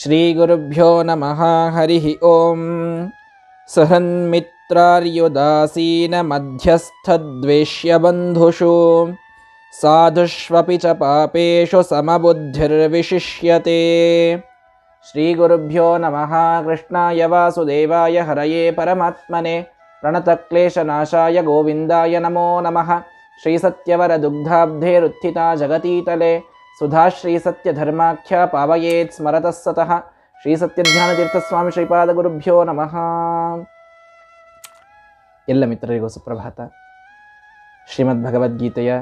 श्रीगुरुभ्यो नमः हरिः ॐ सहन्मित्रार्युदासीनमध्यस्थद्वेष्यबन्धुषु साधुष्वपि च पापेषु समबुद्धिर्विशिष्यते श्रीगुरुभ्यो नमः कृष्णाय वासुदेवाय हरये परमात्मने प्रणतक्लेशनाशाय गोविन्दाय नमो नमः श्रीसत्यवरदुग्धाब्धेरुत्थिता जगतीतले ಸುಧಾಶ್ರೀಸತ್ಯಧರ್ಮಾಖ್ಯ ಪಾವಯೇತ್ ಸ್ಮರತಃ ಸತಃ ಶ್ರೀಸತ್ಯಧ್ಯಾನತೀರ್ಥಸ್ವಾಮಿ ಶ್ರೀಪಾದಗುರುಭ್ಯೋ ನಮಃ ಎಲ್ಲ ಮಿತ್ರರಿಗೂ ಸುಪ್ರಭಾತ ಶ್ರೀಮದ್ ಭಗವದ್ಗೀತೆಯ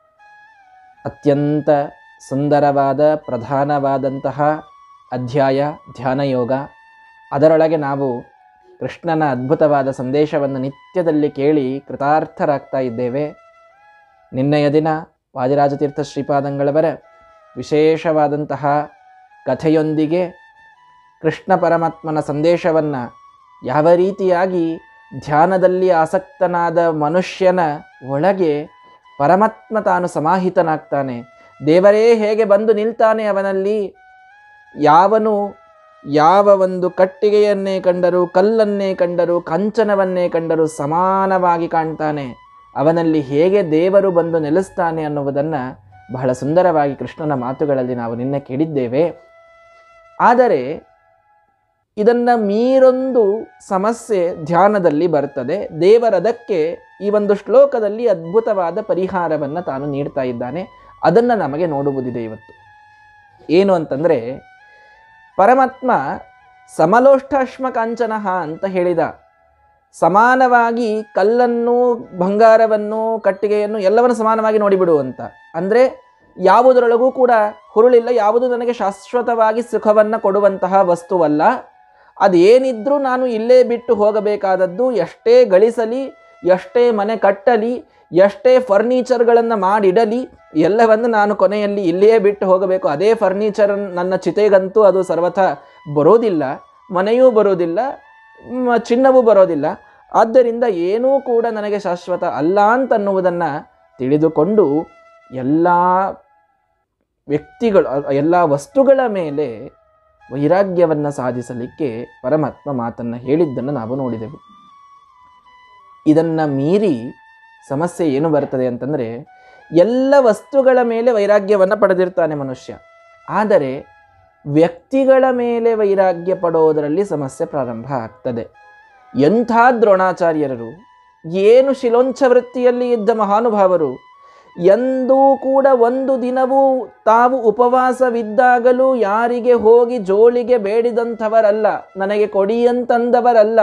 ಅತ್ಯಂತ ಸುಂದರವಾದ ಪ್ರಧಾನವಾದಂತಹ ಅಧ್ಯಾಯ ಧ್ಯಾನಯೋಗ ಅದರೊಳಗೆ ನಾವು ಕೃಷ್ಣನ ಅದ್ಭುತವಾದ ಸಂದೇಶವನ್ನು ನಿತ್ಯದಲ್ಲಿ ಕೇಳಿ ಕೃತಾರ್ಥರಾಗ್ತಾ ಇದ್ದೇವೆ ನಿನ್ನೆಯ ದಿನ ವಾದಿರಾಜತೀರ್ಥ ಶ್ರೀಪಾದಂಗಳವರ ವಿಶೇಷವಾದಂತಹ ಕಥೆಯೊಂದಿಗೆ ಕೃಷ್ಣ ಪರಮಾತ್ಮನ ಸಂದೇಶವನ್ನು ಯಾವ ರೀತಿಯಾಗಿ ಧ್ಯಾನದಲ್ಲಿ ಆಸಕ್ತನಾದ ಮನುಷ್ಯನ ಒಳಗೆ ಪರಮಾತ್ಮ ತಾನು ಸಮಾಹಿತನಾಗ್ತಾನೆ ದೇವರೇ ಹೇಗೆ ಬಂದು ನಿಲ್ತಾನೆ ಅವನಲ್ಲಿ ಯಾವನು ಯಾವ ಒಂದು ಕಟ್ಟಿಗೆಯನ್ನೇ ಕಂಡರೂ ಕಲ್ಲನ್ನೇ ಕಂಡರೂ ಕಂಚನವನ್ನೇ ಕಂಡರೂ ಸಮಾನವಾಗಿ ಕಾಣ್ತಾನೆ ಅವನಲ್ಲಿ ಹೇಗೆ ದೇವರು ಬಂದು ನೆಲೆಸ್ತಾನೆ ಅನ್ನುವುದನ್ನು ಬಹಳ ಸುಂದರವಾಗಿ ಕೃಷ್ಣನ ಮಾತುಗಳಲ್ಲಿ ನಾವು ನಿನ್ನೆ ಕೇಳಿದ್ದೇವೆ ಆದರೆ ಇದನ್ನು ಮೀರೊಂದು ಸಮಸ್ಯೆ ಧ್ಯಾನದಲ್ಲಿ ಬರ್ತದೆ ದೇವರದಕ್ಕೆ ಈ ಒಂದು ಶ್ಲೋಕದಲ್ಲಿ ಅದ್ಭುತವಾದ ಪರಿಹಾರವನ್ನು ತಾನು ನೀಡ್ತಾ ಇದ್ದಾನೆ ಅದನ್ನು ನಮಗೆ ನೋಡುವುದಿದೆ ಇವತ್ತು ಏನು ಅಂತಂದರೆ ಪರಮಾತ್ಮ ಸಮಲೋಷ್ಟಾಶ್ಮ ಕಾಂಚನಃ ಅಂತ ಹೇಳಿದ ಸಮಾನವಾಗಿ ಕಲ್ಲನ್ನು ಬಂಗಾರವನ್ನು ಕಟ್ಟಿಗೆಯನ್ನು ಎಲ್ಲವನ್ನು ಸಮಾನವಾಗಿ ನೋಡಿಬಿಡು ಅಂತ ಅಂದರೆ ಯಾವುದರೊಳಗೂ ಕೂಡ ಹುರುಳಿಲ್ಲ ಯಾವುದು ನನಗೆ ಶಾಶ್ವತವಾಗಿ ಸುಖವನ್ನು ಕೊಡುವಂತಹ ವಸ್ತುವಲ್ಲ ಅದೇನಿದ್ರೂ ನಾನು ಇಲ್ಲೇ ಬಿಟ್ಟು ಹೋಗಬೇಕಾದದ್ದು ಎಷ್ಟೇ ಗಳಿಸಲಿ ಎಷ್ಟೇ ಮನೆ ಕಟ್ಟಲಿ ಎಷ್ಟೇ ಫರ್ನಿಚರ್ಗಳನ್ನು ಮಾಡಿಡಲಿ ಎಲ್ಲವನ್ನು ನಾನು ಕೊನೆಯಲ್ಲಿ ಇಲ್ಲಿಯೇ ಬಿಟ್ಟು ಹೋಗಬೇಕು ಅದೇ ಫರ್ನಿಚರ್ ನನ್ನ ಚಿತೆಗಂತೂ ಅದು ಸರ್ವಥ ಬರೋದಿಲ್ಲ ಮನೆಯೂ ಬರೋದಿಲ್ಲ ಮ, ಚಿನ್ನವೂ ಬರೋದಿಲ್ಲ ಆದ್ದರಿಂದ ಏನೂ ಕೂಡ ನನಗೆ ಶಾಶ್ವತ ಅಲ್ಲ ಅಂತನ್ನುವುದನ್ನು ತಿಳಿದುಕೊಂಡು ಎಲ್ಲ ವ್ಯಕ್ತಿಗಳು ಎಲ್ಲ ವಸ್ತುಗಳ ಮೇಲೆ ವೈರಾಗ್ಯವನ್ನು ಸಾಧಿಸಲಿಕ್ಕೆ ಪರಮಾತ್ಮ ಮಾತನ್ನು ಹೇಳಿದ್ದನ್ನು ನಾವು ನೋಡಿದೆವು ಇದನ್ನು ಮೀರಿ ಸಮಸ್ಯೆ ಏನು ಬರ್ತದೆ ಅಂತಂದರೆ ಎಲ್ಲ ವಸ್ತುಗಳ ಮೇಲೆ ವೈರಾಗ್ಯವನ್ನು ಪಡೆದಿರ್ತಾನೆ ಮನುಷ್ಯ ಆದರೆ ವ್ಯಕ್ತಿಗಳ ಮೇಲೆ ವೈರಾಗ್ಯ ಪಡೋದರಲ್ಲಿ ಸಮಸ್ಯೆ ಪ್ರಾರಂಭ ಆಗ್ತದೆ ಎಂಥ ದ್ರೋಣಾಚಾರ್ಯರು ಏನು ಶಿಲೋಂಚ ವೃತ್ತಿಯಲ್ಲಿ ಇದ್ದ ಮಹಾನುಭಾವರು ಎಂದೂ ಕೂಡ ಒಂದು ದಿನವೂ ತಾವು ಉಪವಾಸವಿದ್ದಾಗಲೂ ಯಾರಿಗೆ ಹೋಗಿ ಜೋಳಿಗೆ ಬೇಡಿದಂಥವರಲ್ಲ ನನಗೆ ಕೊಡಿ ಅಂತಂದವರಲ್ಲ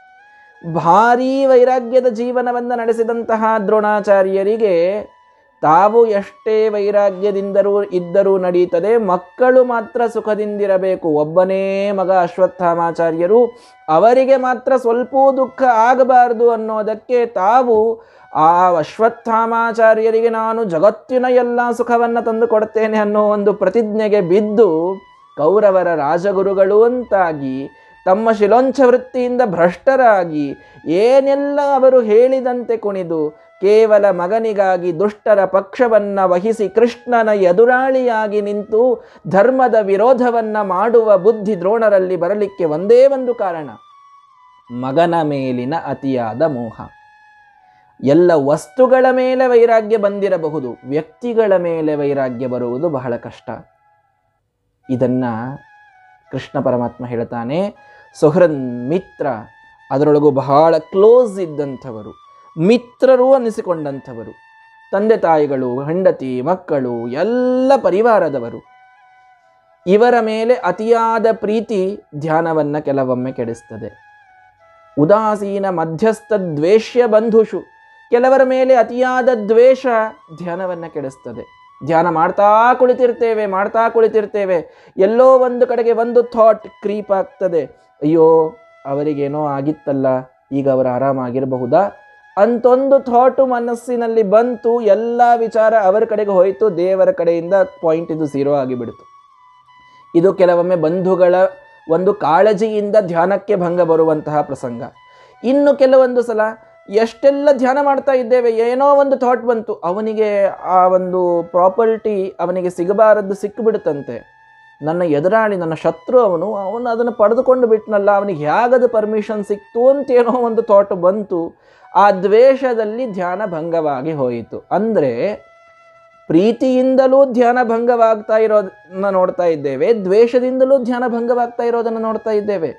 ಭಾರೀ ವೈರಾಗ್ಯದ ಜೀವನವನ್ನು ನಡೆಸಿದಂತಹ ದ್ರೋಣಾಚಾರ್ಯರಿಗೆ ತಾವು ಎಷ್ಟೇ ವೈರಾಗ್ಯದಿಂದರೂ ಇದ್ದರೂ ನಡೀತದೆ ಮಕ್ಕಳು ಮಾತ್ರ ಸುಖದಿಂದಿರಬೇಕು ಒಬ್ಬನೇ ಮಗ ಅಶ್ವತ್ಥಾಮಾಚಾರ್ಯರು ಅವರಿಗೆ ಮಾತ್ರ ಸ್ವಲ್ಪ ದುಃಖ ಆಗಬಾರದು ಅನ್ನೋದಕ್ಕೆ ತಾವು ಆ ಅಶ್ವತ್ಥಾಮಾಚಾರ್ಯರಿಗೆ ನಾನು ಜಗತ್ತಿನ ಎಲ್ಲ ಸುಖವನ್ನು ತಂದು ಕೊಡ್ತೇನೆ ಅನ್ನೋ ಒಂದು ಪ್ರತಿಜ್ಞೆಗೆ ಬಿದ್ದು ಕೌರವರ ರಾಜಗುರುಗಳು ಅಂತಾಗಿ ತಮ್ಮ ಶಿಲೋಂಚ ವೃತ್ತಿಯಿಂದ ಭ್ರಷ್ಟರಾಗಿ ಏನೆಲ್ಲ ಅವರು ಹೇಳಿದಂತೆ ಕುಣಿದು ಕೇವಲ ಮಗನಿಗಾಗಿ ದುಷ್ಟರ ಪಕ್ಷವನ್ನು ವಹಿಸಿ ಕೃಷ್ಣನ ಎದುರಾಳಿಯಾಗಿ ನಿಂತು ಧರ್ಮದ ವಿರೋಧವನ್ನು ಮಾಡುವ ಬುದ್ಧಿ ದ್ರೋಣರಲ್ಲಿ ಬರಲಿಕ್ಕೆ ಒಂದೇ ಒಂದು ಕಾರಣ ಮಗನ ಮೇಲಿನ ಅತಿಯಾದ ಮೋಹ ಎಲ್ಲ ವಸ್ತುಗಳ ಮೇಲೆ ವೈರಾಗ್ಯ ಬಂದಿರಬಹುದು ವ್ಯಕ್ತಿಗಳ ಮೇಲೆ ವೈರಾಗ್ಯ ಬರುವುದು ಬಹಳ ಕಷ್ಟ ಇದನ್ನ ಕೃಷ್ಣ ಪರಮಾತ್ಮ ಹೇಳ್ತಾನೆ ಸುಹೃನ್ ಮಿತ್ರ ಅದರೊಳಗೂ ಬಹಳ ಕ್ಲೋಸ್ ಇದ್ದಂಥವರು ಮಿತ್ರರು ಅನ್ನಿಸಿಕೊಂಡಂಥವರು ತಂದೆ ತಾಯಿಗಳು ಹೆಂಡತಿ ಮಕ್ಕಳು ಎಲ್ಲ ಪರಿವಾರದವರು ಇವರ ಮೇಲೆ ಅತಿಯಾದ ಪ್ರೀತಿ ಧ್ಯಾನವನ್ನು ಕೆಲವೊಮ್ಮೆ ಕೆಡಿಸ್ತದೆ ಉದಾಸೀನ ಮಧ್ಯಸ್ಥ ದ್ವೇಷ್ಯ ಬಂಧುಷು ಕೆಲವರ ಮೇಲೆ ಅತಿಯಾದ ದ್ವೇಷ ಧ್ಯಾನವನ್ನು ಕೆಡಿಸ್ತದೆ ಧ್ಯಾನ ಮಾಡ್ತಾ ಕುಳಿತಿರ್ತೇವೆ ಮಾಡ್ತಾ ಕುಳಿತಿರ್ತೇವೆ ಎಲ್ಲೋ ಒಂದು ಕಡೆಗೆ ಒಂದು ಥಾಟ್ ಕ್ರೀಪ್ ಆಗ್ತದೆ ಅಯ್ಯೋ ಅವರಿಗೇನೋ ಆಗಿತ್ತಲ್ಲ ಈಗ ಅವರು ಆರಾಮಾಗಿರಬಹುದಾ ಅಂತೊಂದು ಥಾಟು ಮನಸ್ಸಿನಲ್ಲಿ ಬಂತು ಎಲ್ಲ ವಿಚಾರ ಅವರ ಕಡೆಗೆ ಹೋಯಿತು ದೇವರ ಕಡೆಯಿಂದ ಪಾಯಿಂಟ್ ಇದು ಝೀರೋ ಆಗಿಬಿಡ್ತು ಇದು ಕೆಲವೊಮ್ಮೆ ಬಂಧುಗಳ ಒಂದು ಕಾಳಜಿಯಿಂದ ಧ್ಯಾನಕ್ಕೆ ಭಂಗ ಬರುವಂತಹ ಪ್ರಸಂಗ ಇನ್ನು ಕೆಲವೊಂದು ಸಲ ಎಷ್ಟೆಲ್ಲ ಧ್ಯಾನ ಮಾಡ್ತಾ ಇದ್ದೇವೆ ಏನೋ ಒಂದು ಥಾಟ್ ಬಂತು ಅವನಿಗೆ ಆ ಒಂದು ಪ್ರಾಪರ್ಟಿ ಅವನಿಗೆ ಸಿಗಬಾರದ್ದು ಸಿಕ್ಕಿಬಿಡುತ್ತಂತೆ ನನ್ನ ಎದುರಾಳಿ ನನ್ನ ಶತ್ರು ಅವನು ಅವನು ಅದನ್ನು ಪಡೆದುಕೊಂಡು ಬಿಟ್ನಲ್ಲ ಅವನಿಗೆ ಹೇಗದು ಪರ್ಮಿಷನ್ ಸಿಕ್ತು ಅಂತೇನೋ ಒಂದು ಥಾಟ್ ಬಂತು ಆ ದ್ವೇಷದಲ್ಲಿ ಧ್ಯಾನ ಭಂಗವಾಗಿ ಹೋಯಿತು ಅಂದರೆ ಪ್ರೀತಿಯಿಂದಲೂ ಧ್ಯಾನ ಭಂಗವಾಗ್ತಾ ಇರೋದನ್ನ ನೋಡ್ತಾ ಇದ್ದೇವೆ ದ್ವೇಷದಿಂದಲೂ ಧ್ಯಾನ ಭಂಗವಾಗ್ತಾ ಇರೋದನ್ನು ನೋಡ್ತಾ ಇದ್ದೇವೆ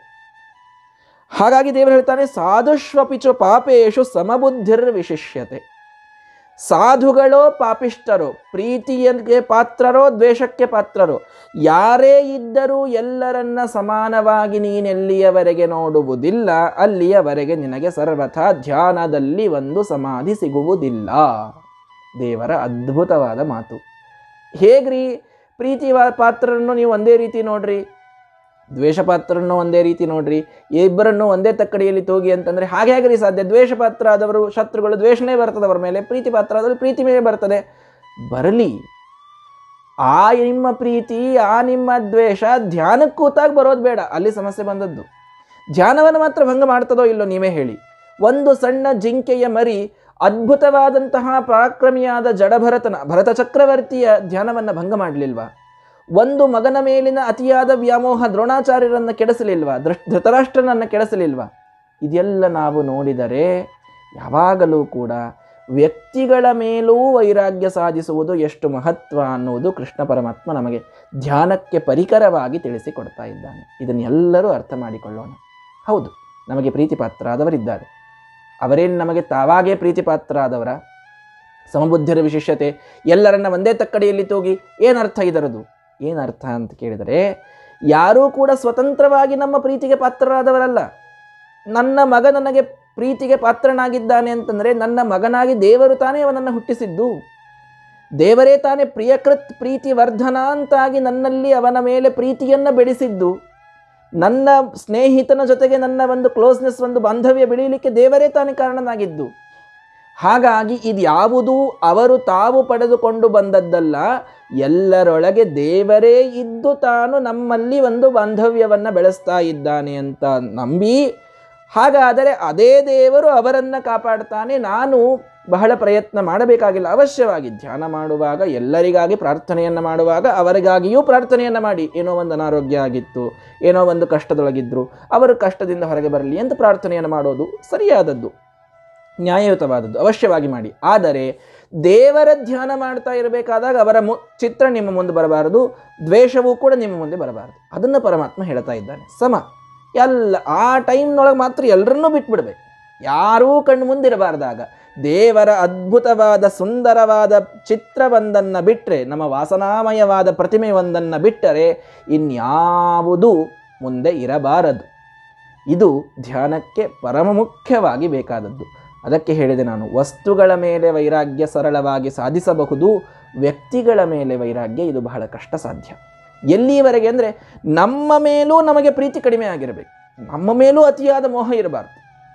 ಹಾಗಾಗಿ ದೇವರು ಹೇಳ್ತಾನೆ ಸಾಧುಷ್ವಪಿಚು ಪಾಪೇಶು ಸಮಬುದ್ಧಿರ್ ವಿಶಿಷ್ಯತೆ ಸಾಧುಗಳೋ ಪಾಪಿಷ್ಟರೋ ಪ್ರೀತಿಯಕ್ಕೆ ಪಾತ್ರರೋ ದ್ವೇಷಕ್ಕೆ ಪಾತ್ರರೋ ಯಾರೇ ಇದ್ದರೂ ಎಲ್ಲರನ್ನ ಸಮಾನವಾಗಿ ನೀನೆಲ್ಲಿಯವರೆಗೆ ನೋಡುವುದಿಲ್ಲ ಅಲ್ಲಿಯವರೆಗೆ ನಿನಗೆ ಸರ್ವಥಾ ಧ್ಯಾನದಲ್ಲಿ ಒಂದು ಸಮಾಧಿ ಸಿಗುವುದಿಲ್ಲ ದೇವರ ಅದ್ಭುತವಾದ ಮಾತು ಹೇಗ್ರಿ ಪ್ರೀತಿ ವಾ- ಪಾತ್ರರನ್ನು ನೀವು ಒಂದೇ ರೀತಿ ನೋಡ್ರಿ ದ್ವೇಷ ಪಾತ್ರರನ್ನು ಒಂದೇ ರೀತಿ ನೋಡ್ರಿ ಇಬ್ಬರನ್ನು ಒಂದೇ ತಕ್ಕಡಿಯಲ್ಲಿ ತೂಗಿ ಅಂತಂದ್ರೆ ಹಾಗೆ ಹೇಗ್ರಿ ಸಾಧ್ಯ ದ್ವೇಷ ಪಾತ್ರ ಆದವರು ಶತ್ರುಗಳು ದ್ವೇಷನೇ ಬರ್ತದೆ ಅವರ ಮೇಲೆ ಪ್ರೀತಿ ಪಾತ್ರ ಆದವರು ಪ್ರೀತಿ ಮೇಲೆ ಬರ್ತದೆ ಬರಲಿ ಆ ನಿಮ್ಮ ಪ್ರೀತಿ ಆ ನಿಮ್ಮ ದ್ವೇಷ ಧ್ಯಾನಕ್ಕೆ ಕೂತಾಗ ಬರೋದು ಬೇಡ ಅಲ್ಲಿ ಸಮಸ್ಯೆ ಬಂದದ್ದು ಧ್ಯಾನವನ್ನು ಮಾತ್ರ ಭಂಗ ಮಾಡ್ತದೋ ಇಲ್ಲೋ ನೀವೇ ಹೇಳಿ ಒಂದು ಸಣ್ಣ ಜಿಂಕೆಯ ಮರಿ ಅದ್ಭುತವಾದಂತಹ ಪರಾಕ್ರಮಿಯಾದ ಜಡಭರತನ ಭರತ ಚಕ್ರವರ್ತಿಯ ಧ್ಯಾನವನ್ನು ಭಂಗ ಮಾಡಲಿಲ್ವಾ ಒಂದು ಮಗನ ಮೇಲಿನ ಅತಿಯಾದ ವ್ಯಾಮೋಹ ದ್ರೋಣಾಚಾರ್ಯರನ್ನು ಕೆಡಿಸಲಿಲ್ವಾ ದೃಷ್ ಧೃತರಾಷ್ಟ್ರನನ್ನು ಕೆಡಿಸಲಿಲ್ವಾ ಇದೆಲ್ಲ ನಾವು ನೋಡಿದರೆ ಯಾವಾಗಲೂ ಕೂಡ ವ್ಯಕ್ತಿಗಳ ಮೇಲೂ ವೈರಾಗ್ಯ ಸಾಧಿಸುವುದು ಎಷ್ಟು ಮಹತ್ವ ಅನ್ನುವುದು ಕೃಷ್ಣ ಪರಮಾತ್ಮ ನಮಗೆ ಧ್ಯಾನಕ್ಕೆ ಪರಿಕರವಾಗಿ ತಿಳಿಸಿಕೊಡ್ತಾ ಇದ್ದಾನೆ ಇದನ್ನೆಲ್ಲರೂ ಅರ್ಥ ಮಾಡಿಕೊಳ್ಳೋಣ ಹೌದು ನಮಗೆ ಪ್ರೀತಿ ಪಾತ್ರ ಆದವರಿದ್ದಾರೆ ಅವರೇನು ನಮಗೆ ತಾವಾಗೇ ಪ್ರೀತಿ ಪಾತ್ರ ಆದವರ ಸಮಬುದ್ಧಿರ ವಿಶಿಷ್ಟತೆ ಎಲ್ಲರನ್ನ ಒಂದೇ ತಕ್ಕಡಿಯಲ್ಲಿ ತೂಗಿ ಏನರ್ಥ ಇದರದು ಏನರ್ಥ ಅಂತ ಕೇಳಿದರೆ ಯಾರೂ ಕೂಡ ಸ್ವತಂತ್ರವಾಗಿ ನಮ್ಮ ಪ್ರೀತಿಗೆ ಪಾತ್ರರಾದವರಲ್ಲ ನನ್ನ ಮಗ ನನಗೆ ಪ್ರೀತಿಗೆ ಪಾತ್ರನಾಗಿದ್ದಾನೆ ಅಂತಂದರೆ ನನ್ನ ಮಗನಾಗಿ ದೇವರು ತಾನೇ ಅವನನ್ನು ಹುಟ್ಟಿಸಿದ್ದು ದೇವರೇ ತಾನೇ ಪ್ರಿಯಕೃತ್ ಪ್ರೀತಿ ವರ್ಧನ ಅಂತಾಗಿ ನನ್ನಲ್ಲಿ ಅವನ ಮೇಲೆ ಪ್ರೀತಿಯನ್ನು ಬೆಳೆಸಿದ್ದು ನನ್ನ ಸ್ನೇಹಿತನ ಜೊತೆಗೆ ನನ್ನ ಒಂದು ಕ್ಲೋಸ್ನೆಸ್ ಒಂದು ಬಾಂಧವ್ಯ ಬೆಳೆಯಲಿಕ್ಕೆ ದೇವರೇ ತಾನೇ ಕಾರಣನಾಗಿದ್ದು ಹಾಗಾಗಿ ಇದು ಯಾವುದೂ ಅವರು ತಾವು ಪಡೆದುಕೊಂಡು ಬಂದದ್ದಲ್ಲ ಎಲ್ಲರೊಳಗೆ ದೇವರೇ ಇದ್ದು ತಾನು ನಮ್ಮಲ್ಲಿ ಒಂದು ಬಾಂಧವ್ಯವನ್ನು ಬೆಳೆಸ್ತಾ ಇದ್ದಾನೆ ಅಂತ ನಂಬಿ ಹಾಗಾದರೆ ಅದೇ ದೇವರು ಅವರನ್ನು ಕಾಪಾಡ್ತಾನೆ ನಾನು ಬಹಳ ಪ್ರಯತ್ನ ಮಾಡಬೇಕಾಗಿಲ್ಲ ಅವಶ್ಯವಾಗಿ ಧ್ಯಾನ ಮಾಡುವಾಗ ಎಲ್ಲರಿಗಾಗಿ ಪ್ರಾರ್ಥನೆಯನ್ನು ಮಾಡುವಾಗ ಅವರಿಗಾಗಿಯೂ ಪ್ರಾರ್ಥನೆಯನ್ನು ಮಾಡಿ ಏನೋ ಒಂದು ಅನಾರೋಗ್ಯ ಆಗಿತ್ತು ಏನೋ ಒಂದು ಕಷ್ಟದೊಳಗಿದ್ರು ಅವರು ಕಷ್ಟದಿಂದ ಹೊರಗೆ ಬರಲಿ ಅಂತ ಪ್ರಾರ್ಥನೆಯನ್ನು ಮಾಡೋದು ಸರಿಯಾದದ್ದು ನ್ಯಾಯಯುತವಾದದ್ದು ಅವಶ್ಯವಾಗಿ ಮಾಡಿ ಆದರೆ ದೇವರ ಧ್ಯಾನ ಮಾಡ್ತಾ ಇರಬೇಕಾದಾಗ ಅವರ ಮು ಚಿತ್ರ ನಿಮ್ಮ ಮುಂದೆ ಬರಬಾರದು ದ್ವೇಷವೂ ಕೂಡ ನಿಮ್ಮ ಮುಂದೆ ಬರಬಾರದು ಅದನ್ನು ಪರಮಾತ್ಮ ಹೇಳ್ತಾ ಇದ್ದಾನೆ ಸಮ ಎಲ್ಲ ಆ ಟೈಮ್ನೊಳಗೆ ಮಾತ್ರ ಎಲ್ಲರನ್ನೂ ಬಿಟ್ಬಿಡ್ಬೇಕು ಯಾರೂ ಕಣ್ಣು ಮುಂದಿರಬಾರ್ದಾಗ ದೇವರ ಅದ್ಭುತವಾದ ಸುಂದರವಾದ ಚಿತ್ರವೊಂದನ್ನು ಬಿಟ್ಟರೆ ನಮ್ಮ ವಾಸನಾಮಯವಾದ ಪ್ರತಿಮೆ ಒಂದನ್ನು ಬಿಟ್ಟರೆ ಇನ್ಯಾವುದೂ ಮುಂದೆ ಇರಬಾರದು ಇದು ಧ್ಯಾನಕ್ಕೆ ಪರಮ ಮುಖ್ಯವಾಗಿ ಬೇಕಾದದ್ದು ಅದಕ್ಕೆ ಹೇಳಿದೆ ನಾನು ವಸ್ತುಗಳ ಮೇಲೆ ವೈರಾಗ್ಯ ಸರಳವಾಗಿ ಸಾಧಿಸಬಹುದು ವ್ಯಕ್ತಿಗಳ ಮೇಲೆ ವೈರಾಗ್ಯ ಇದು ಬಹಳ ಕಷ್ಟ ಸಾಧ್ಯ ಎಲ್ಲಿಯವರೆಗೆ ಅಂದರೆ ನಮ್ಮ ಮೇಲೂ ನಮಗೆ ಪ್ರೀತಿ ಕಡಿಮೆ ಆಗಿರಬೇಕು ನಮ್ಮ ಮೇಲೂ ಅತಿಯಾದ ಮೋಹ ಇರಬಾರ್ದು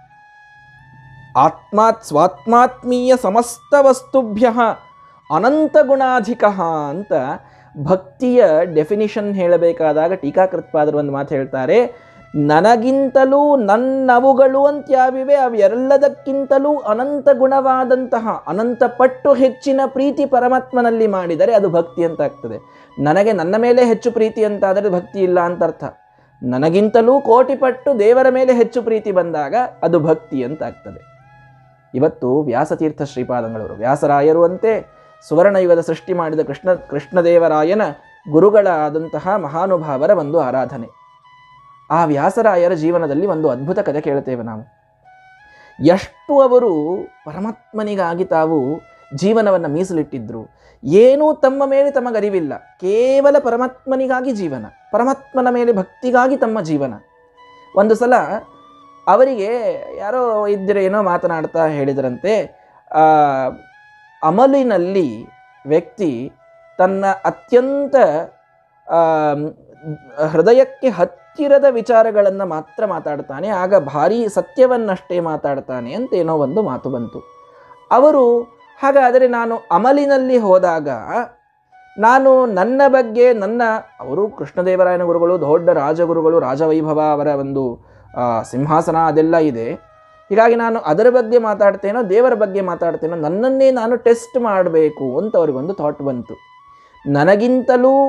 ಆತ್ಮಾತ್ ಸ್ವಾತ್ಮಾತ್ಮೀಯ ಸಮಸ್ತ ವಸ್ತುಭ್ಯ ಅನಂತ ಗುಣಾಧಿಕ ಅಂತ ಭಕ್ತಿಯ ಡೆಫಿನಿಷನ್ ಹೇಳಬೇಕಾದಾಗ ಟೀಕಾಕೃತ್ಪಾದರು ಒಂದು ಮಾತು ಹೇಳ್ತಾರೆ ನನಗಿಂತಲೂ ನನ್ನವುಗಳು ಅಂತ್ಯಾವಿವೆ ಅವೆಲ್ಲದಕ್ಕಿಂತಲೂ ಅನಂತ ಗುಣವಾದಂತಹ ಅನಂತ ಪಟ್ಟು ಹೆಚ್ಚಿನ ಪ್ರೀತಿ ಪರಮಾತ್ಮನಲ್ಲಿ ಮಾಡಿದರೆ ಅದು ಭಕ್ತಿ ಅಂತ ಆಗ್ತದೆ ನನಗೆ ನನ್ನ ಮೇಲೆ ಹೆಚ್ಚು ಪ್ರೀತಿ ಅಂತಾದರೆ ಭಕ್ತಿ ಇಲ್ಲ ಅಂತ ಅರ್ಥ ನನಗಿಂತಲೂ ಕೋಟಿ ಪಟ್ಟು ದೇವರ ಮೇಲೆ ಹೆಚ್ಚು ಪ್ರೀತಿ ಬಂದಾಗ ಅದು ಭಕ್ತಿ ಅಂತ ಆಗ್ತದೆ ಇವತ್ತು ವ್ಯಾಸತೀರ್ಥ ಶ್ರೀಪಾದಂಗಳವರು ವ್ಯಾಸರಾಯರು ಅಂತೆ ಸುವರ್ಣಯುಗದ ಸೃಷ್ಟಿ ಮಾಡಿದ ಕೃಷ್ಣ ಕೃಷ್ಣದೇವರಾಯನ ಗುರುಗಳಾದಂತಹ ಮಹಾನುಭಾವರ ಒಂದು ಆರಾಧನೆ ಆ ವ್ಯಾಸರಾಯರ ಜೀವನದಲ್ಲಿ ಒಂದು ಅದ್ಭುತ ಕಥೆ ಕೇಳುತ್ತೇವೆ ನಾವು ಎಷ್ಟು ಅವರು ಪರಮಾತ್ಮನಿಗಾಗಿ ತಾವು ಜೀವನವನ್ನು ಮೀಸಲಿಟ್ಟಿದ್ರು ಏನೂ ತಮ್ಮ ಮೇಲೆ ತಮಗರಿವಿಲ್ಲ ಕೇವಲ ಪರಮಾತ್ಮನಿಗಾಗಿ ಜೀವನ ಪರಮಾತ್ಮನ ಮೇಲೆ ಭಕ್ತಿಗಾಗಿ ತಮ್ಮ ಜೀವನ ಒಂದು ಸಲ ಅವರಿಗೆ ಯಾರೋ ಇದ್ದರೆ ಏನೋ ಮಾತನಾಡ್ತಾ ಹೇಳಿದರಂತೆ ಆ, ಅಮಲಿನಲ್ಲಿ ವ್ಯಕ್ತಿ ತನ್ನ ಅತ್ಯಂತ ಆ, ಹೃದಯಕ್ಕೆ ಹತ್ತಿರದ ವಿಚಾರಗಳನ್ನು ಮಾತ್ರ ಮಾತಾಡ್ತಾನೆ ಆಗ ಭಾರಿ ಸತ್ಯವನ್ನಷ್ಟೇ ಮಾತಾಡ್ತಾನೆ ಅಂತ ಏನೋ ಒಂದು ಮಾತು ಬಂತು ಅವರು ಹಾಗಾದರೆ ನಾನು ಅಮಲಿನಲ್ಲಿ ಹೋದಾಗ ನಾನು ನನ್ನ ಬಗ್ಗೆ ನನ್ನ ಅವರು ಕೃಷ್ಣದೇವರಾಯನ ಗುರುಗಳು ದೊಡ್ಡ ರಾಜಗುರುಗಳು ರಾಜವೈಭವ ಅವರ ಒಂದು ಆ, ಸಿಂಹಾಸನ ಅದೆಲ್ಲ ಇದೆ ಹೀಗಾಗಿ ನಾನು ಅದರ ಬಗ್ಗೆ ಮಾತಾಡ್ತೇನೋ ದೇವರ ಬಗ್ಗೆ ಮಾತಾಡ್ತೇನೋ ನನ್ನನ್ನೇ ನಾನು ಟೆಸ್ಟ್ ಮಾಡಬೇಕು ಅಂತ ಅವ್ರಿಗೊಂದು ಥಾಟ್ ಬಂತು ನನಗಿಂತಲೂ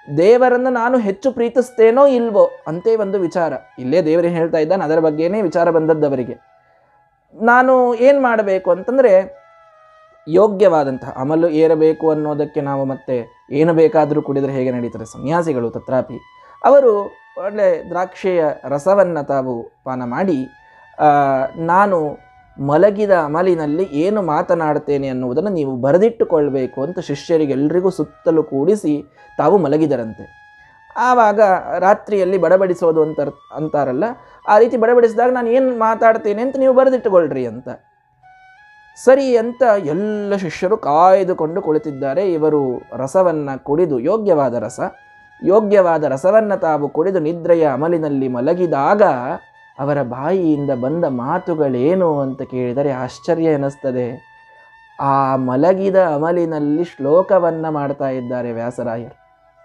ದೇವರನ್ನು ನಾನು ಹೆಚ್ಚು ಪ್ರೀತಿಸ್ತೇನೋ ಇಲ್ವೋ ಅಂತೇ ಒಂದು ವಿಚಾರ ಇಲ್ಲೇ ದೇವರೇ ಹೇಳ್ತಾ ಇದ್ದಾನೆ ಅದರ ಬಗ್ಗೆನೇ ವಿಚಾರ ಬಂದದ್ದವರಿಗೆ ನಾನು ಏನು ಮಾಡಬೇಕು ಅಂತಂದರೆ ಯೋಗ್ಯವಾದಂತಹ ಅಮಲು ಏರಬೇಕು ಅನ್ನೋದಕ್ಕೆ ನಾವು ಮತ್ತೆ ಏನು ಬೇಕಾದರೂ ಕುಡಿದರೆ ಹೇಗೆ ನಡೀತಾರೆ ಸನ್ಯಾಸಿಗಳು ತತ್ರಾಪಿ ಅವರು ಒಳ್ಳೆ ದ್ರಾಕ್ಷಿಯ ರಸವನ್ನು ತಾವು ಪಾನ ಮಾಡಿ ಆ, ನಾನು ಮಲಗಿದ ಅಮಲಿನಲ್ಲಿ ಏನು ಮಾತನಾಡ್ತೇನೆ ಅನ್ನುವುದನ್ನು ನೀವು ಬರೆದಿಟ್ಟುಕೊಳ್ಬೇಕು ಅಂತ ಶಿಷ್ಯರಿಗೆಲ್ಲರಿಗೂ ಸುತ್ತಲೂ ಕೂಡಿಸಿ ತಾವು ಮಲಗಿದರಂತೆ ಆವಾಗ ರಾತ್ರಿಯಲ್ಲಿ ಬಡಬಡಿಸೋದು ಅಂತ ಅಂತಾರಲ್ಲ ಆ ರೀತಿ ಬಡಬಡಿಸಿದಾಗ ನಾನು ಏನು ಮಾತಾಡ್ತೇನೆ ಅಂತ ನೀವು ಬರೆದಿಟ್ಟುಕೊಳ್ರಿ ಅಂತ ಸರಿ ಅಂತ ಎಲ್ಲ ಶಿಷ್ಯರು ಕಾಯ್ದುಕೊಂಡು ಕುಳಿತಿದ್ದಾರೆ ಇವರು ರಸವನ್ನು ಕುಡಿದು ಯೋಗ್ಯವಾದ ರಸ ಯೋಗ್ಯವಾದ ರಸವನ್ನು ತಾವು ಕುಡಿದು ನಿದ್ರೆಯ ಅಮಲಿನಲ್ಲಿ ಮಲಗಿದಾಗ ಅವರ ಬಾಯಿಯಿಂದ ಬಂದ ಮಾತುಗಳೇನು ಅಂತ ಕೇಳಿದರೆ ಆಶ್ಚರ್ಯ ಎನಿಸ್ತದೆ ಆ ಮಲಗಿದ ಅಮಲಿನಲ್ಲಿ ಶ್ಲೋಕವನ್ನು ಮಾಡ್ತಾ ಇದ್ದಾರೆ ವ್ಯಾಸರಾಯರು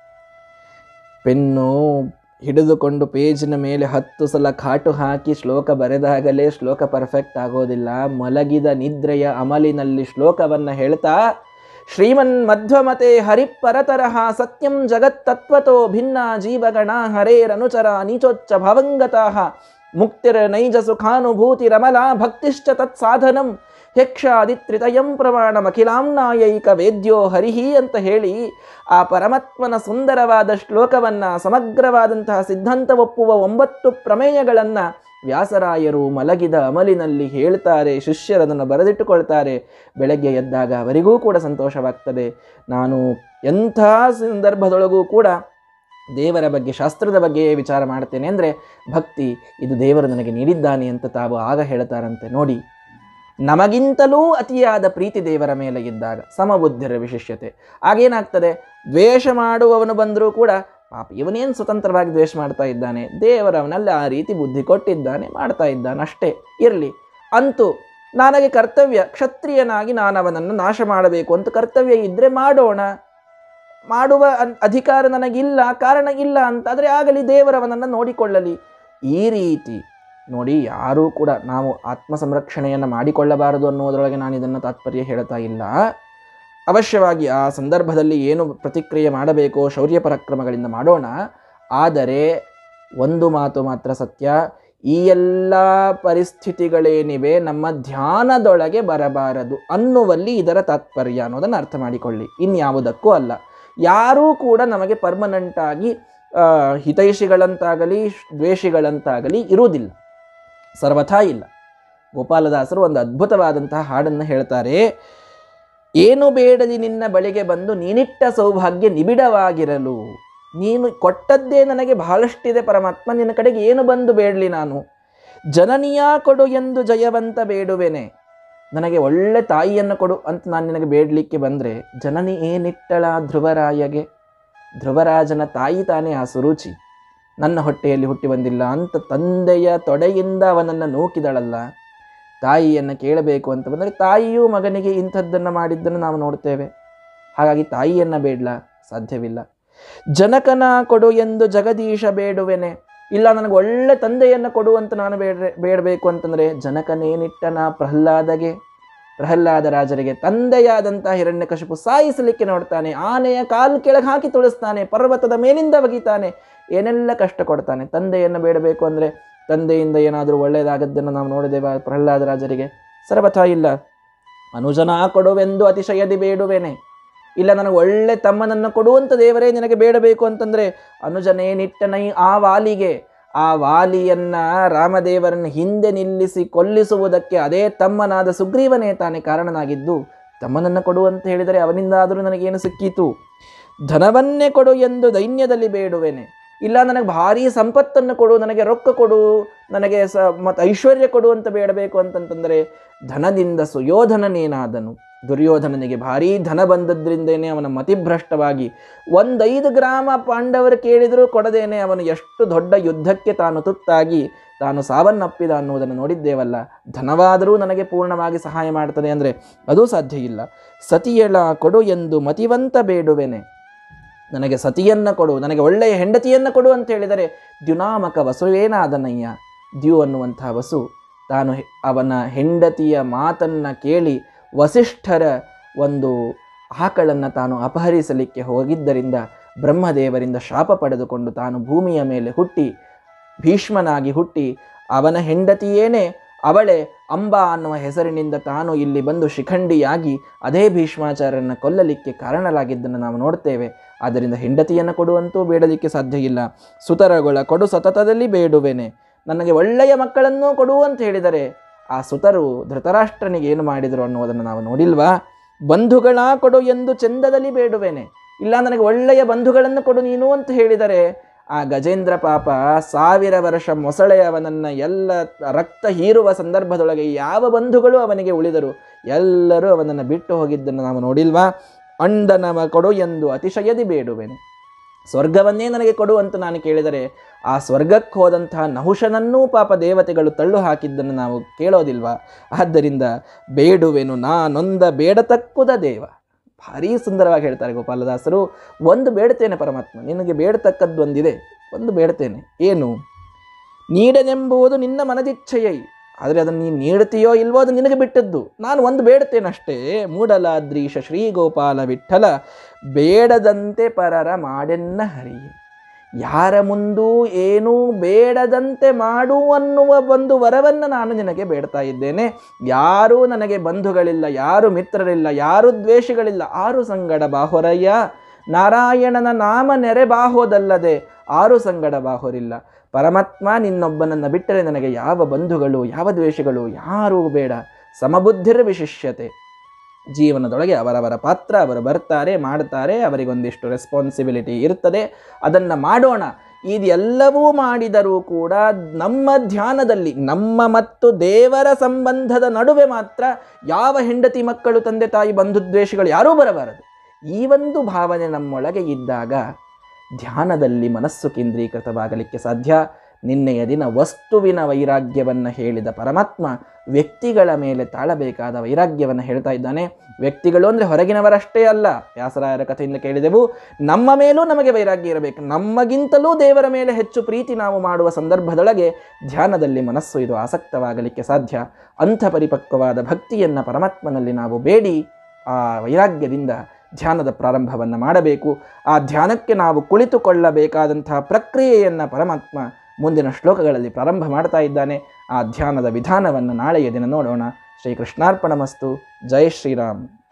ಪೆನ್ನು ಹಿಡಿದುಕೊಂಡು ಪೇಜಿನ ಮೇಲೆ ಹತ್ತು ಸಲ ಕಾಟು ಹಾಕಿ ಶ್ಲೋಕ ಬರೆದಾಗಲೇ ಶ್ಲೋಕ ಪರ್ಫೆಕ್ಟ್ ಆಗೋದಿಲ್ಲ ಮಲಗಿದ ನಿದ್ರೆಯ ಅಮಲಿನಲ್ಲಿ ಶ್ಲೋಕವನ್ನು ಹೇಳ್ತಾ ಶ್ರೀಮನ್ ಮಧ್ವಮತೆ ಹರಿಪರತರಹ ಸತ್ಯಂ ಜಗತ್ತತ್ವತೋ ಭಿನ್ನ ಜೀವಗಣ ಹರೇರನುಚರ ನೀಚೋಚ್ಚ ಭವಂಗತಃ ಮುಕ್ತಿರ ನೈಜ ಸುಖಾನುಭೂತಿರಮಲ ಭಕ್ತಿಶ್ಚ ತತ್ಸಾಧನಂ ಯಕ್ಷಾದಿತ್ರಿತಯಂ ಪ್ರಮಾಣಮಖಿಲಾಂನಾಯೈಕ ವೇದ್ಯೋ ಹರಿಹಿ ಅಂತ ಹೇಳಿ ಆ ಪರಮಾತ್ಮನ ಸುಂದರವಾದ ಶ್ಲೋಕವನ್ನು ಸಮಗ್ರವಾದಂತಹ ಸಿದ್ಧಾಂತ ಒಪ್ಪುವ ಒಂಬತ್ತು ಪ್ರಮೇಯಗಳನ್ನು ವ್ಯಾಸರಾಯರು ಮಲಗಿದ ಅಮಲಿನಲ್ಲಿ ಹೇಳ್ತಾರೆ ಶಿಷ್ಯರದನ್ನು ಬರೆದಿಟ್ಟುಕೊಳ್ತಾರೆ ಬೆಳಗ್ಗೆ ಎದ್ದಾಗ ಅವರಿಗೂ ಕೂಡ ಸಂತೋಷವಾಗ್ತದೆ ನಾನು ಎಂಥ ಸಂದರ್ಭದೊಳಗೂ ಕೂಡ ದೇವರ ಬಗ್ಗೆ ಶಾಸ್ತ್ರದ ಬಗ್ಗೆಯೇ ವಿಚಾರ ಮಾಡ್ತೇನೆ ಅಂದರೆ ಭಕ್ತಿ ಇದು ದೇವರು ನನಗೆ ನೀಡಿದ್ದಾನೆ ಅಂತ ತಾವು ಆಗ ಹೇಳ್ತಾರಂತೆ ನೋಡಿ ನಮಗಿಂತಲೂ ಅತಿಯಾದ ಪ್ರೀತಿ ದೇವರ ಮೇಲೆ ಇದ್ದಾಗ ಸಮಬುದ್ಧಿರ ವಿಶಿಷ್ಯತೆ ಆಗೇನಾಗ್ತದೆ ದ್ವೇಷ ಮಾಡುವವನು ಬಂದರೂ ಕೂಡ ಪಾಪ ಇವನೇನು ಸ್ವತಂತ್ರವಾಗಿ ದ್ವೇಷ ಮಾಡ್ತಾ ಇದ್ದಾನೆ ದೇವರವನಲ್ಲಿ ಆ ರೀತಿ ಬುದ್ಧಿ ಕೊಟ್ಟಿದ್ದಾನೆ ಮಾಡ್ತಾ ಇದ್ದಾನೆ ಅಷ್ಟೇ ಇರಲಿ ಅಂತೂ ನನಗೆ ಕರ್ತವ್ಯ ಕ್ಷತ್ರಿಯನಾಗಿ ನಾನು ಅವನನ್ನು ನಾಶ ಮಾಡಬೇಕು ಅಂತ ಕರ್ತವ್ಯ ಇದ್ದರೆ ಮಾಡೋಣ ಮಾಡುವ ಅನ್- ಅಧಿಕಾರ ನನಗಿಲ್ಲ ಕಾರಣ ಇಲ್ಲ ಅಂತಾದರೆ ಆಗಲಿ ದೇವರವನನ್ನು ನೋಡಿಕೊಳ್ಳಲಿ ಈ ರೀತಿ ನೋಡಿ ಯಾರೂ ಕೂಡ ನಾವು ಆತ್ಮ ಸಂರಕ್ಷಣೆಯನ್ನು ಮಾಡಿಕೊಳ್ಳಬಾರದು ಅನ್ನೋದರೊಳಗೆ ನಾನು ಇದನ್ನು ತಾತ್ಪರ್ಯ ಹೇಳ್ತಾ ಇಲ್ಲ ಅವಶ್ಯವಾಗಿ ಆ ಸಂದರ್ಭದಲ್ಲಿ ಏನು ಪ್ರತಿಕ್ರಿಯೆ ಮಾಡಬೇಕೋ ಶೌರ್ಯ ಪರಾಕ್ರಮಗಳಿಂದ ಮಾಡೋಣ ಆದರೆ ಒಂದು ಮಾತು ಮಾತ್ರ ಸತ್ಯ ಈ ಎಲ್ಲ ಪರಿಸ್ಥಿತಿಗಳೇನಿವೆ ನಮ್ಮ ಧ್ಯಾನದೊಳಗೆ ಬರಬಾರದು ಅನ್ನುವಲ್ಲಿ ಇದರ ತಾತ್ಪರ್ಯ ಅನ್ನೋದನ್ನು ಅರ್ಥ ಮಾಡಿಕೊಳ್ಳಿ ಇನ್ಯಾವುದಕ್ಕೂ ಅಲ್ಲ ಯಾರೂ ಕೂಡ ನಮಗೆ ಪರ್ಮನೆಂಟ್ ಆಗಿ ಆ, ಹಿತೈಷಿಗಳಂತಾಗಲಿ ದ್ವೇಷಿಗಳಂತಾಗಲಿ ಇರುವುದಿಲ್ಲ ಸರ್ವಥಾ ಇಲ್ಲ ಗೋಪಾಲದಾಸರು ಒಂದು ಅದ್ಭುತವಾದಂತಹ ಹಾಡನ್ನು ಹೇಳ್ತಾರೆ ಏನು ಬೇಡದಿ ನಿನ್ನ ಬಳಿಗೆ ಬಂದು ನೀನಿಟ್ಟ ಸೌಭಾಗ್ಯ ನಿಬಿಡವಾಗಿರಲು ನೀನು ಕೊಟ್ಟದ್ದೇ ನನಗೆ ಬಹಳಷ್ಟಿದೆ ಪರಮಾತ್ಮ ನಿನ್ನ ಕಡೆಗೆ ಏನು ಬಂದು ಬೇಡಲಿ ನಾನು ಜನನಿಯ ಕೊಡು ಎಂದು ಜಯವಂತ ಬೇಡುವೆನೆ ನನಗೆ ಒಳ್ಳೆ ತಾಯಿಯನ್ನು ಕೊಡು ಅಂತ ನಾನು ನಿನಗೆ ಬೇಡಲಿಕ್ಕೆ ಬಂದರೆ ಜನನಿ ಏನಿಟ್ಟಳ ಧ್ರುವರಾಯಗೆ ಧ್ರುವರಾಜನ ತಾಯಿ ತಾನೇ ಆ ಸುರುಚಿ ನನ್ನ ಹೊಟ್ಟೆಯಲ್ಲಿ ಹುಟ್ಟಿ ಬಂದಿಲ್ಲ ಅಂತ ತಂದೆಯ ತೊಡೆಯಿಂದ ಅವನನ್ನು ನೂಕಿದಳಲ್ಲ ತಾಯಿಯನ್ನು ಕೇಳಬೇಕು ಅಂತ ಬಂದರೆ ತಾಯಿಯೂ ಮಗನಿಗೆ ಇಂಥದ್ದನ್ನು ಮಾಡಿದ್ದನ್ನು ನಾವು ನೋಡ್ತೇವೆ ಹಾಗಾಗಿ ತಾಯಿಯನ್ನು ಬೇಡಲ ಸಾಧ್ಯವಿಲ್ಲ ಜನಕನ ಕೊಡು ಎಂದು ಜಗದೀಶ ಬೇಡುವೆನೆ ಇಲ್ಲ ನನಗೆ ಒಳ್ಳೆ ತಂದೆಯನ್ನು ಕೊಡು ಅಂತ ನಾನು ಬೇಡ ಬೇಡಬೇಕು ಅಂತಂದರೆ ಜನಕನೇನಿಟ್ಟನ ಪ್ರಹ್ಲಾದಗೆ ಪ್ರಹ್ಲಾದ ರಾಜರಿಗೆ ತಂದೆಯಾದಂತಹ ಹಿರಣ್ಯಕಶಿಪು ಸಾಯಿಸಲಿಕ್ಕೆ ನೋಡ್ತಾನೆ ಆನೆಯ ಕಾಲು ಕೆಳಗೆ ಹಾಕಿ ತುಳಿಸ್ತಾನೆ ಪರ್ವತದ ಮೇಲಿಂದ ಬಗೀತಾನೆ ಏನೆಲ್ಲ ಕಷ್ಟ ಕೊಡ್ತಾನೆ ತಂದೆಯನ್ನು ಬೇಡಬೇಕು ಅಂದರೆ ತಂದೆಯಿಂದ ಏನಾದರೂ ಒಳ್ಳೆಯದಾಗದ್ದನ್ನು ನಾವು ನೋಡಿದ್ದೇವೆ ಪ್ರಹ್ಲಾದ ರಾಜರಿಗೆ ಸರ್ವಥಾ ಇಲ್ಲ ಅನುಜನ ಕೊಡುವೆಂದು ಅತಿಶಯದಿ ಬೇಡುವೆನೆ ಇಲ್ಲ ನನಗೆ ಒಳ್ಳೆ ತಮ್ಮನನ್ನು ಕೊಡುವಂತ ದೇವರೇ ನಿನಗೆ ಬೇಡಬೇಕು ಅಂತಂದರೆ ಅನುಜನೇನಿಟ್ಟನೈ ಆ ವಾಲಿಗೆ ಆ ವಾಲಿಯನ್ನ ರಾಮದೇವರನ್ನು ಹಿಂದೆ ನಿಲ್ಲಿಸಿ ಕೊಲ್ಲಿಸುವುದಕ್ಕೆ ಅದೇ ತಮ್ಮನಾದ ಸುಗ್ರೀವನೇ ತಾನೇ ಕಾರಣನಾಗಿದ್ದು ತಮ್ಮನನ್ನು ಕೊಡು ಅಂತ ಹೇಳಿದರೆ ಅವನಿಂದಾದರೂ ನನಗೇನು ಸಿಕ್ಕೀತು ಧನವನ್ನೇ ಕೊಡು ಎಂದು ದೈನ್ಯದಲ್ಲಿ ಬೇಡುವೆನೆ ಇಲ್ಲ ನನಗೆ ಭಾರೀ ಸಂಪತ್ತನ್ನು ಕೊಡು ನನಗೆ ರೊಕ್ಕ ಕೊಡು ನನಗೆ ಸ ಮತ್ತು ಐಶ್ವರ್ಯ ಕೊಡು ಅಂತ ಬೇಡಬೇಕು ಅಂತಂತಂದರೆ ಧನದಿಂದ ಸುಯೋಧನನೇನಾದನು ದುರ್ಯೋಧನನಿಗೆ ಭಾರೀ ಧನ ಬಂದದ್ರಿಂದೇನೆ ಅವನ ಮತಿಭ್ರಷ್ಟವಾಗಿ ಒಂದೈದು ಗ್ರಾಮ ಪಾಂಡವರು ಕೇಳಿದರೂ ಕೊಡದೇನೆ ಅವನು ಎಷ್ಟು ದೊಡ್ಡ ಯುದ್ಧಕ್ಕೆ ತಾನು ತುತ್ತಾಗಿ ತಾನು ಸಾವನ್ನಪ್ಪಿದ ಅನ್ನುವುದನ್ನು ನೋಡಿದ್ದೇವಲ್ಲ ಧನವಾದರೂ ನನಗೆ ಪೂರ್ಣವಾಗಿ ಸಹಾಯ ಮಾಡ್ತದೆ ಅಂದರೆ ಅದೂ ಸಾಧ್ಯ ಇಲ್ಲ ಸತಿಯಳ ಕೊಡು ಎಂದು ಮತಿವಂತ ಬೇಡುವೆನೆ ನನಗೆ ಸತಿಯನ್ನು ಕೊಡು ನನಗೆ ಒಳ್ಳೆಯ ಹೆಂಡತಿಯನ್ನು ಕೊಡು ಅಂತ ಹೇಳಿದರೆ ದ್ಯುನಾಮಕ ವಸುವೇನಾದನಯ್ಯ ದ್ಯು ಅನ್ನುವಂತಹ ವಸು ತಾನು ಹೆ- ಅವನ ಹೆಂಡತಿಯ ಮಾತನ್ನು ಕೇಳಿ ವಸಿಷ್ಠರ ಒಂದು ಆಕಳನ್ನು ತಾನು ಅಪಹರಿಸಲಿಕ್ಕೆ ಹೋಗಿದ್ದರಿಂದ ಬ್ರಹ್ಮದೇವರಿಂದ ಶಾಪ ಪಡೆದುಕೊಂಡು ತಾನು ಭೂಮಿಯ ಮೇಲೆ ಹುಟ್ಟಿ ಭೀಷ್ಮನಾಗಿ ಹುಟ್ಟಿ ಅವನ ಹೆಂಡತಿಯೇನೆ ಅವಳೇ ಅಂಬಾ ಅನ್ನುವ ಹೆಸರಿನಿಂದ ತಾನು ಇಲ್ಲಿ ಬಂದು ಶಿಖಂಡಿಯಾಗಿ ಅದೇ ಭೀಷ್ಮಾಚಾರ್ಯರನ್ನು ಕೊಲ್ಲಲಿಕ್ಕೆ ಕಾರಣರಾಗಿದ್ದನ್ನು ನಾವು ನೋಡ್ತೇವೆ ಆದ್ದರಿಂದ ಹೆಂಡತಿಯನ್ನು ಕೊಡುವಂತೂ ಬೇಡಲಿಕ್ಕೆ ಸಾಧ್ಯ ಇಲ್ಲ ಸುತರಗೊಳ ಕೊಡು ಸತತದಲ್ಲಿ ಬೇಡುವೆನೆ ನನಗೆ ಒಳ್ಳೆಯ ಮಕ್ಕಳನ್ನೂ ಕೊಡು ಅಂತ ಹೇಳಿದರೆ ಆ ಸುತರು ಧೃತರಾಷ್ಟ್ರನಿಗೆ ಏನು ಮಾಡಿದರು ಅನ್ನುವುದನ್ನು ನಾವು ನೋಡಿಲ್ವಾ ಬಂಧುಗಳ ಕೊಡು ಎಂದು ಚಂದದಲ್ಲಿ ಬೇಡುವೆನೆ ಇಲ್ಲ ನನಗೆ ಒಳ್ಳೆಯ ಬಂಧುಗಳನ್ನು ಕೊಡು ನೀನು ಅಂತ ಹೇಳಿದರೆ ಆ ಗಜೇಂದ್ರ ಪಾಪ ಸಾವಿರ ವರ್ಷ ಮೊಸಳೆ ಅವನನ್ನ ಎಲ್ಲ ರಕ್ತ ಹೀರುವ ಸಂದರ್ಭದೊಳಗೆ ಯಾವ ಬಂಧುಗಳು ಅವನಿಗೆ ಉಳಿದರು ಎಲ್ಲರೂ ಅವನನ್ನು ಬಿಟ್ಟು ಹೋಗಿದ್ದನ್ನು ನಾವು ನೋಡಿಲ್ವಾ ಅಂಡನವ ಕೊಡು ಎಂದು ಅತಿಶಯದಿ ಬೇಡುವೆನೆ ಸ್ವರ್ಗವನ್ನೇ ನನಗೆ ಕೊಡು ಅಂತ ನಾನು ಕೇಳಿದರೆ ಆ ಸ್ವರ್ಗಕ್ಕೆ ಹೋದಂತಹ ನಹುಶನನ್ನೂ ಪಾಪ ದೇವತೆಗಳು ತಳ್ಳು ಹಾಕಿದ್ದನ್ನು ನಾವು ಕೇಳೋದಿಲ್ವಾ ಆದ್ದರಿಂದ ಬೇಡುವೆನು ನಾನೊಂದ ಬೇಡತಕ್ಕುದ ದೇವ ಭಾರೀ ಸುಂದರವಾಗಿ ಹೇಳ್ತಾರೆ ಗೋಪಾಲದಾಸರು ಒಂದು ಬೇಡ್ತೇನೆ ಪರಮಾತ್ಮ ನಿನಗೆ ಬೇಡತಕ್ಕದ್ದು ಒಂದಿದೆ ಒಂದು ಬೇಡ್ತೇನೆ ಏನು ನೀಡನೆಂಬುದು ನಿನ್ನ ಮನದಿಚ್ಛೆಯೈ ಆದರೆ ಅದನ್ನು ನೀನು ನೀಡ್ತೀಯೋ ಇಲ್ವೋ ಅದು ನಿನಗೆ ಬಿಟ್ಟದ್ದು ನಾನು ಒಂದು ಬೇಡ್ತೇನಷ್ಟೇ ಮೂಡಲಾದ್ರೀಶ ಶ್ರೀ ಗೋಪಾಲ ವಿಠಲ ಬೇಡದಂತೆ ಪರರ ಮಾಡೆನ್ನ ಹರಿಯೇ ಯಾರ ಮುಂದೂ ಏನೂ ಬೇಡದಂತೆ ಮಾಡು ಅನ್ನುವ ಒಂದು ವರವನ್ನು ನಾನು ನಿನಗೆ ಬೇಡ್ತಾ ಇದ್ದೇನೆ ಯಾರೂ ನನಗೆ ಬಂಧುಗಳಿಲ್ಲ ಯಾರು ಮಿತ್ರರಿಲ್ಲ ಯಾರು ದ್ವೇಷಿಗಳಿಲ್ಲ ಆರು ಸಂಗಡ ಬಾಹೊರಯ್ಯ ನಾರಾಯಣನ ನಾಮ ನೆರೆ ಬಾಹೋದಲ್ಲದೆ ಆರು ಸಂಗಡ ಬಾಹೋರಿಲ್ಲ ಪರಮಾತ್ಮ ನಿನ್ನೊಬ್ಬನನ್ನು ಬಿಟ್ಟರೆ ನನಗೆ ಯಾವ ಬಂಧುಗಳು ಯಾವ ದ್ವೇಷಗಳು ಯಾರೂ ಬೇಡ ಸಮಬುದ್ಧಿರ ವಿಶಿಷ್ಯತೆ ಜೀವನದೊಳಗೆ ಅವರವರ ಪಾತ್ರ ಅವರು ಬರ್ತಾರೆ ಮಾಡ್ತಾರೆ ಅವರಿಗೊಂದಿಷ್ಟು ರೆಸ್ಪಾನ್ಸಿಬಿಲಿಟಿ ಇರ್ತದೆ ಅದನ್ನು ಮಾಡೋಣ ಇದೆಲ್ಲವೂ ಮಾಡಿದರೂ ಕೂಡ ನಮ್ಮ ಧ್ಯಾನದಲ್ಲಿ ನಮ್ಮ ಮತ್ತು ದೇವರ ಸಂಬಂಧದ ನಡುವೆ ಮಾತ್ರ ಯಾವ ಹೆಂಡತಿ ಮಕ್ಕಳು ತಂದೆ ತಾಯಿ ಬಂಧು ದ್ವೇಷಗಳು ಯಾರೂ ಬರಬಾರದು ಈ ಒಂದು ಭಾವನೆ ನಮ್ಮೊಳಗೆ ಇದ್ದಾಗ ಧ್ಯಾನದಲ್ಲಿ ಮನಸ್ಸು ಕೇಂದ್ರೀಕೃತವಾಗಲಿಕ್ಕೆ ಸಾಧ್ಯ ನಿನ್ನೆಯ ದಿನ ವಸ್ತುವಿನ ವೈರಾಗ್ಯವನ್ನು ಹೇಳಿದ ಪರಮಾತ್ಮ ವ್ಯಕ್ತಿಗಳ ಮೇಲೆ ತಾಳಬೇಕಾದ ವೈರಾಗ್ಯವನ್ನು ಹೇಳ್ತಾ ಇದ್ದಾನೆ ವ್ಯಕ್ತಿಗಳು ಅಂದರೆ ಹೊರಗಿನವರಷ್ಟೇ ಅಲ್ಲ ವ್ಯಾಸರಾಯರ ಕಥೆಯಿಂದ ಕೇಳಿದೆವು ನಮ್ಮ ಮೇಲೂ ನಮಗೆ ವೈರಾಗ್ಯ ಇರಬೇಕು ನಮ್ಮಗಿಂತಲೂ ದೇವರ ಮೇಲೆ ಹೆಚ್ಚು ಪ್ರೀತಿ ನಾವು ಮಾಡುವ ಸಂದರ್ಭದೊಳಗೆ ಧ್ಯಾನದಲ್ಲಿ ಮನಸ್ಸು ಇದು ಆಸಕ್ತವಾಗಲಿಕ್ಕೆ ಸಾಧ್ಯ ಅಂಥ ಪರಿಪಕ್ವವಾದ ಭಕ್ತಿಯನ್ನು ಪರಮಾತ್ಮನಲ್ಲಿ ನಾವು ಬೇಡಿ ಆ ವೈರಾಗ್ಯದಿಂದ ಧ್ಯಾನದ ಪ್ರಾರಂಭವನ್ನು ಮಾಡಬೇಕು ಆ ಧ್ಯಾನಕ್ಕೆ ನಾವು ಕುಳಿತುಕೊಳ್ಳಬೇಕಾದಂತಹ ಪ್ರಕ್ರಿಯೆಯನ್ನು ಪರಮಾತ್ಮ ಮುಂದಿನ ಶ್ಲೋಕಗಳಲ್ಲಿ ಪ್ರಾರಂಭ ಮಾಡ್ತಾ ಇದ್ದಾನೆ ಆ ಧ್ಯಾನದ ವಿಧಾನವನ್ನು ನಾಳೆಯ ದಿನ ನೋಡೋಣ ಶ್ರೀ ಕೃಷ್ಣಾರ್ಪಣಮಸ್ತು ಜೈ ಶ್ರೀರಾಮ್